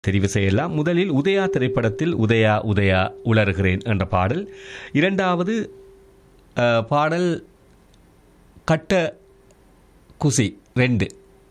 தெரிவு செய்யலாம் முதலில் உதயா திரைப்படத்தில் உதயா உதயா உலர்கிறேன் என்ற பாடல் இரண்டாவது அஹ், பாடல் கட்ட குசி ரெண்டு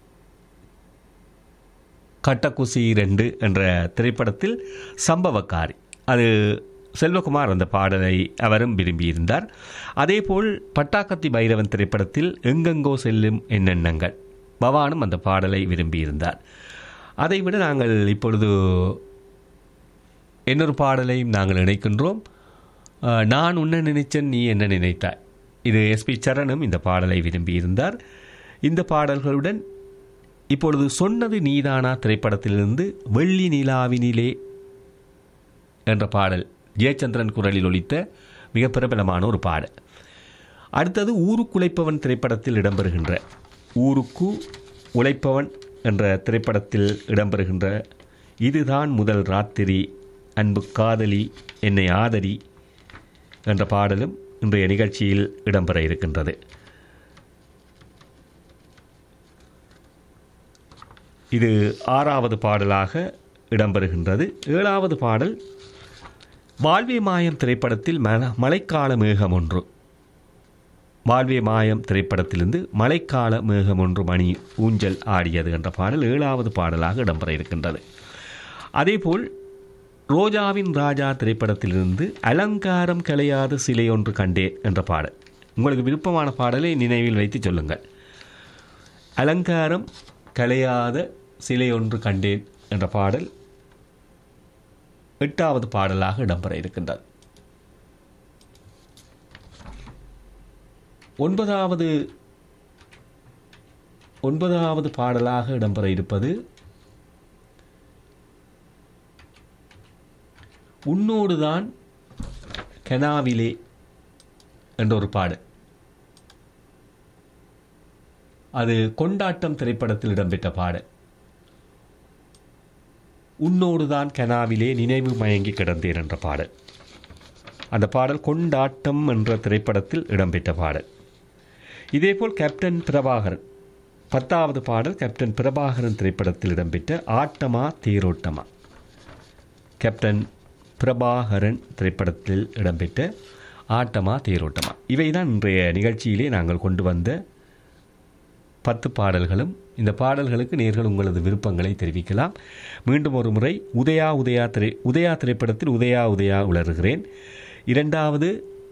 கட்டக்குசி ரெண்டு என்ற திரைப்படத்தில் சம்பவக்காரி அது செல்வகுமார் அந்த பாடலை அவரும் விரும்பியிருந்தார் அதேபோல் பட்டாக்கத்தி பைரவன் திரைப்படத்தில் எங்கெங்கோ செல்லும் என்னெண்ணங்கள் பவானும் அந்த பாடலை விரும்பியிருந்தார் அதைவிட நாங்கள் இப்பொழுது இன்னொரு பாடலையும் நாங்கள் இணைக்கின்றோம் அஹ், நான் உன்ன நினைச்சேன் நீ என்ன நினைத்தாய் இது எஸ்பி சரணம் இந்த பாடலை விரும்பியிருந்தார் இந்த பாடல்களுடன் இப்பொழுது சொன்னது நீதானா திரைப்படத்திலிருந்து வெள்ளி நிலாவினிலே என்ற பாடல் ஜெயச்சந்திரன் குரலில் ஒலித்த மிக பிரபலமான ஒரு பாடல் அடுத்தது ஊருக்குழைப்பவன் திரைப்படத்தில் இடம்பெறுகின்ற ஊருக்கு உழைப்பவன் என்ற திரைப்படத்தில் இடம்பெறுகின்ற இதுதான் முதல் ராத்திரி அன்பு காதலி என்னை ஆதரி என்ற பாடலும் இன்றைய நிகழ்ச்சியில் இடம்பெற இருக்கின்றது இது ஆறாவது பாடலாக இடம்பெறுகின்றது ஏழாவது பாடல் வாழ்வே மாயம் திரைப்படத்தில் மல மழைக்கால மேகம் ஒன்று வாழ்வே மாயம் திரைப்படத்திலிருந்து மழைக்கால மேகம் ஒன்று மணி ஊஞ்சல் ஆடியது என்ற பாடல் ஏழாவது பாடலாக இடம்பெற இருக்கின்றது அதேபோல் ரோஜாவின் ராஜா திரைப்படத்திலிருந்து அலங்காரம் கலையாத சிலை ஒன்று கண்டேன் என்ற பாடல் உங்களுக்கு விருப்பமான பாடலை நினைவில் வைத்து சொல்லுங்கள் அலங்காரம் கலையாத சிலை ஒன்று கண்டேன் என்ற பாடல் எட்டாவது பாடலாக இடம்பெற இருக்கின்றது ஒன்பதாவது ஒன்பதாவது பாடலாக இடம்பெற இருப்பது உன்னோடுதான் கெனாவிலே என்ற ஒரு பாடல் அது கொண்டாட்டம் திரைப்படத்தில் இடம்பெற்ற பாடல் உன்னோடுதான் கனாவிலே நினைவு மயங்கி கிடந்தேன் என்ற பாடல் அந்த பாடல் கொண்டாட்டம் என்ற திரைப்படத்தில் இடம்பெற்ற பாடல் இதேபோல் கேப்டன் பிரபாகரன் பத்தாவது பாடல் கேப்டன் பிரபாகரன் திரைப்படத்தில் இடம்பெற்ற ஆட்டமா தேரோட்டமா கேப்டன் பிரபாகரன் திரைப்படத்தில் இடம்பெற்ற ஆட்டமா தேரோட்டமா இவைதான் இன்றைய நிகழ்ச்சியிலே நாங்கள் கொண்டு வந்த பத்து பாடல்களும் இந்த பாடல்களுக்கு நேர்கள் உங்களது விருப்பங்களை தெரிவிக்கலாம் மீண்டும் ஒரு முறை உதயா உதயா திரை உதயா திரைப்படத்தில் உதயா உதயா உளறுகிறேன் இரண்டாவது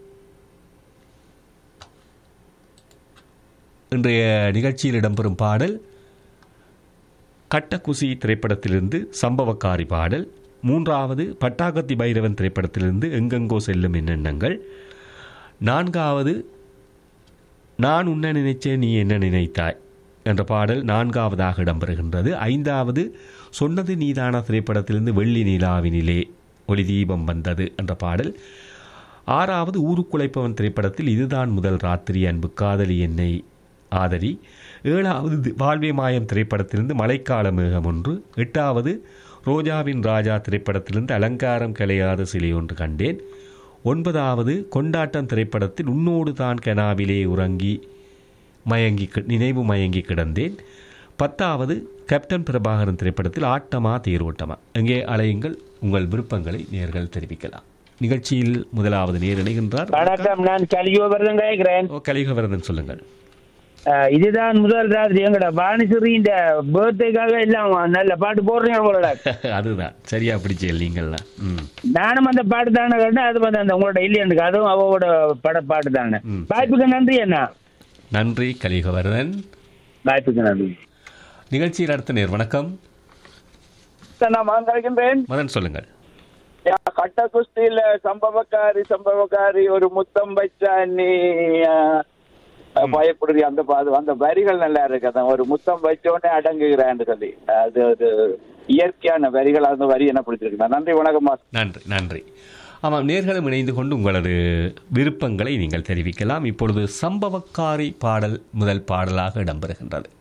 இன்றைய நிகழ்ச்சியில் இடம்பெறும் பாடல் கட்டக்குசி திரைப்படத்திலிருந்து சம்பவக்காரி பாடல் மூன்றாவது பட்டாக்கத்தி பைரவன் திரைப்படத்திலிருந்து எங்கெங்கோ செல்லும் என்னெண்ணங்கள் நான்காவது நான் உன்ன நினைச்சேன் நீ என்ன நினைத்தாய் என்ற பாடல் நான்காவதாக இடம்பெறுகின்றது ஐந்தாவது சொன்னது நீதான திரைப்படத்திலிருந்து வெள்ளி நிலாவினிலே ஒளி தீபம் வந்தது என்ற பாடல் ஆறாவது ஊருக்குழைப்பவன் திரைப்படத்தில் இதுதான் முதல் ராத்திரி அன்பு காதலி என்னை ஆதரி ஏழாவது தி- வாழ்வே மாயம் திரைப்படத்திலிருந்து மழைக்கால மேகம் ஒன்று எட்டாவது ரோஜாவின் ராஜா திரைப்படத்திலிருந்து அலங்காரம் கலையாத சிலை ஒன்று கண்டேன் ஒன்பதாவது கொண்டாட்டம் திரைப்படத்தில் உன்னோடு தான் கனாவிலே உறங்கி மயங்கி கி- நினைவு மயங்கி கிடந்தேன் பத்தாவது கேப்டன் பிரபாகரன் திரைப்படத்தில் ஆட்டமா தேரோட்டமா எங்கே அலையுங்கள் உங்கள் விருப்பங்களை நேர்கள் தெரிவிக்கலாம் நிகழ்ச்சியில் முதலாவது நேர் இணைகின்றார் வணக்கம் நான் கலியோபரதம் கேட்கிறேன் ஓ, கலிகவரதன் சொல்லுங்கள் அஹ் இதுதான் முதல் ராத்திரி எங்கட பானிசுரி இந்த பர்த்டேக்காக எல்லாம் நல்ல பாட்டு போடுறீங்க உங்களோட அதுதான் சரியா பிடிச்சல் நீங்கள்லாம் ம் நானும் அந்த பாட்டு தானே கேட்டேன் அது வந்து அந்த உங்களோட இல்லையனுக்கு அதுவும் அவவோட பட பாட்டு தானே ம். வாய்ப்புக்கு நன்றி என்ன நன்றி கலிகவரதன் வாய்ப்புக்கு நன்றி நிகழ்ச்சியில் அடுத்த நேர் வணக்கம் நான் வாங்கிருக்கின்றேன் மதன் சொல்லுங்கள் கட்ட குஸ்தியில சம்பவக்காரி சம்பவக்காரி ஒரு முத்தம் வச்சா நீ அஹ், பயப்படுறி அந்த பா- அந்த வரிகள் நல்லா இருக்கு அதான் ஒரு முத்தம் வச்சோடனே அடங்குகிறான்னு சொல்லி அது அது இயற்கையான வரிகள் அந்த வரி என்ன பிடிச்சிருக்கு நன்றி வணக்கம் மாஸ்டர். நன்றி நன்றி ஆமாம் நேர்களும் இணைந்து கொண்டு உங்களது விருப்பங்களை நீங்கள் தெரிவிக்கலாம் இப்பொழுது சம்பவக்காரி பாடல் முதல் பாடலாக இடம்பெறுகின்றது